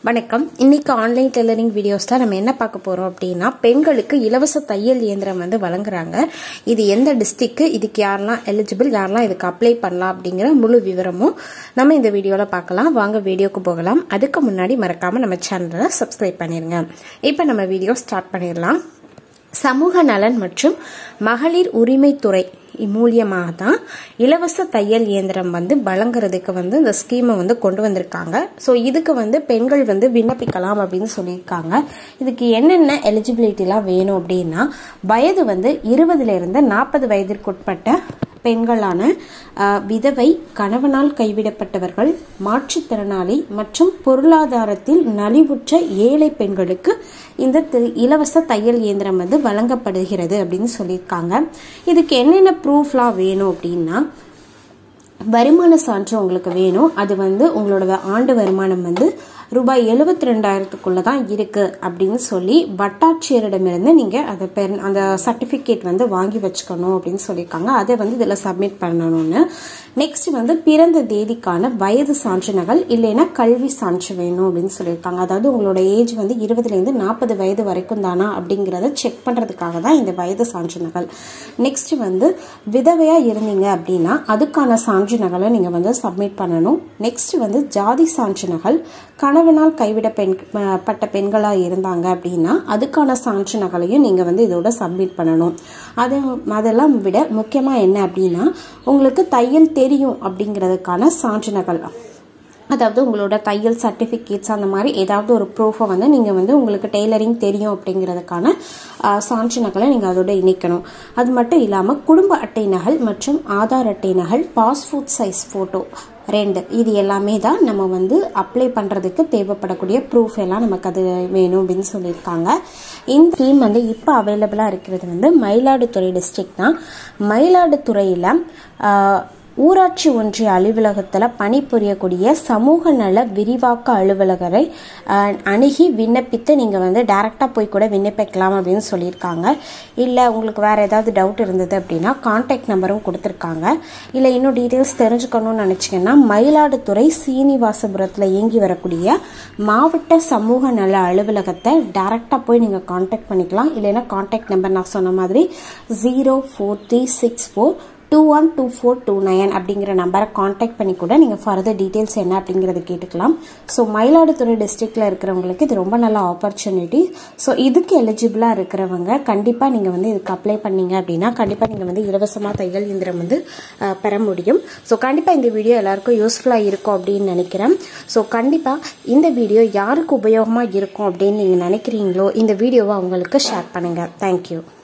வணக்கம் இன்னைக்கு online tailoring videos தான் நம்ம என்ன பார்க்க போறோம் அப்படின்னா பெண்களுக்கு இலவச தையல் இயந்திரம் வந்து வழங்குறாங்க இது எந்த டிஸ்ட்ரிக்ட் இதுக்கு யாரெல்லாம் எலிஜிபிள் யாரெல்லாம் இதுக்கு அப்ளை பண்ணலாம் அப்படிங்கிற முழு விவரமும் நம்ம இந்த வீடியோவில் பார்க்கலாம் வாங்க வீடியோக்கு போகலாம் அதுக்கு முன்னாடி மறக்காம நம்ம சேனலை சப்ஸ்கிரைப் பண்ணிருங்க இப்போ நம்ம வீடியோ ஸ்டார்ட் பண்ணிடலாம் சமூக நலன் மற்றும் மகளிர் உரிமைத்துறை மூலியமாக தான் இலவச தையல் இயந்திரம் வந்து வழங்குறதுக்கு வந்து இந்த ஸ்கீமை வந்து கொண்டு வந்திருக்காங்க ஸோ இதுக்கு வந்து பெண்கள் வந்து விண்ணப்பிக்கலாம் அப்படின்னு சொல்லியிருக்காங்க இதுக்கு என்னென்ன எலிஜிபிலிட்டிலாம் வேணும் அப்படின்னா வயது வந்து இருபதுல இருந்து நாற்பது வயதிற்குட்பட்ட பெண்களான விதவை கணவனால் கைவிடப்பட்டவர்கள் மாற்றுத்திறனாளி மற்றும் பொருளாதாரத்தில் நலிவுற்ற ஏழை பெண்களுக்கு இந்த இலவச தையல் இயந்திரம் வந்து வழங்கப்படுகிறது அப்படின்னு சொல்லியிருக்காங்க இதுக்கு என்னென்ன ப்ரூஃப்லாம் வேணும் அப்படின்னா வருமான சான்று உங்களுக்கு வேணும் அது வந்து உங்களோட ஆண்டு வருமானம் வந்து ரூபாய் எழுபத்தி ரெண்டாயிரத்துக்குள்ள தான் இருக்கு அப்படின்னு சொல்லி வட்டாட்சியரிடமிருந்து நீங்க அதை பெர் அந்த சர்டிபிகேட் வந்து வாங்கி வச்சுக்கணும் அப்படின்னு சொல்லியிருக்காங்க அதை வந்து இதில் சப்மிட் பண்ணணும்னு நெக்ஸ்ட் வந்து பிறந்த தேதிக்கான வயது சான்று நகல் இல்லைன்னா கல்வி சான்று வேணும் அப்படின்னு சொல்லியிருக்காங்க அதாவது உங்களோட ஏஜ் வந்து இருபதுலேருந்து நாற்பது வயது வரைக்கும் தானா அப்படிங்கிறத செக் பண்ணுறதுக்காக தான் இந்த வயது சான்று நகல் நெக்ஸ்ட் வந்து விதவையா இருந்தீங்க அப்படின்னா அதுக்கான சான்று நகலை நீங்க வந்து சப்மிட் பண்ணணும் நெக்ஸ்ட் வந்து ஜாதி சான்று நகல் கணவனால் கைவிட பெண் பட்ட பெண்களாக இருந்தாங்க அப்படின்னா அதுக்கான சான்று நகலையும் நீங்கள் வந்து இதோட சப்மிட் பண்ணணும் அது அதெல்லாம் விட முக்கியமாக என்ன அப்படின்னா உங்களுக்கு தையல் தெரியும் அப்படிங்கிறதுக்கான சான்று நகல் அதாவது உங்களோட தையல் சர்டிஃபிகேட்ஸ் அந்த மாதிரி ஏதாவது ஒரு ப்ரூஃபை வந்து நீங்கள் வந்து உங்களுக்கு டெய்லரிங் தெரியும் அப்படிங்கிறதுக்கான சான்று நகலை நீங்கள் அதோட இணைக்கணும் அது மட்டும் இல்லாமல் குடும்ப அட்டை நகல் மற்றும் ஆதார் அட்டை நகல் பாஸ்போர்ட் சைஸ் ஃபோட்டோ ரெண்டு இது எல்லாமே தான் நம்ம வந்து அப்ளை பண்ணுறதுக்கு தேவைப்படக்கூடிய ப்ரூஃப் எல்லாம் நமக்கு அது வேணும் அப்படின்னு சொல்லியிருக்காங்க இந்த ஸ்கீம் வந்து இப்போ அவைலபிளாக இருக்கிறது வந்து மயிலாடுதுறை டிஸ்ட்ரிக்ட் தான் மயிலாடுதுறையில் ஊராட்சி ஒன்றிய அலுவலகத்தில் பணிபுரியக்கூடிய சமூக நல விரிவாக்க அலுவலகரை அணுகி விண்ணப்பித்து நீங்கள் வந்து டைரெக்டாக போய் கூட விண்ணப்பிக்கலாம் அப்படின்னு சொல்லியிருக்காங்க இல்லை உங்களுக்கு வேறு ஏதாவது டவுட் இருந்தது அப்படின்னா கான்டாக்ட் நம்பரும் கொடுத்துருக்காங்க இல்லை இன்னும் டீட்டெயில்ஸ் தெரிஞ்சுக்கணும்னு நினச்சிங்கன்னா மயிலாடுதுறை சீனிவாசபுரத்தில் இயங்கி வரக்கூடிய மாவட்ட சமூக நல அலுவலகத்தை டைரெக்டாக போய் நீங்கள் கான்டாக்ட் பண்ணிக்கலாம் இல்லைன்னா கான்டாக்ட் நம்பர் நான் சொன்ன மாதிரி zero four three six four two one two four two nine அப்படிங்கிற நம்பரை காண்டாக்ட் பண்ணி கூட நீங்கள் ஃபர்தர் டீட்டெயில்ஸ் என்ன அப்படிங்கிறத கேட்டுக்கலாம் ஸோ மயிலாடுதுறை டிஸ்ட்ரிக்டில் இருக்கிறவங்களுக்கு இது ரொம்ப நல்ல ஆப்பர்ச்சுனிட்டி ஸோ இதுக்கு எலிஜிபிளாக இருக்கிறவங்க கண்டிப்பாக நீங்கள் வந்து இதுக்கு அப்ளை பண்ணீங்க அப்படின்னா கண்டிப்பாக நீங்கள் வந்து இலவசமாக தையல் இயந்திரம் வந்து பெற முடியும் ஸோ கண்டிப்பாக இந்த வீடியோ எல்லாருக்கும் யூஸ்ஃபுல்லாக இருக்கும் அப்படின்னு நினைக்கிறேன் ஸோ கண்டிப்பாக இந்த வீடியோ யாருக்கு உபயோகமாக இருக்கும் அப்படின்னு நீங்கள் நினைக்கிறீங்களோ இந்த வீடியோவை அவங்களுக்கு ஷேர் பண்ணுங்கள் தேங்க்யூ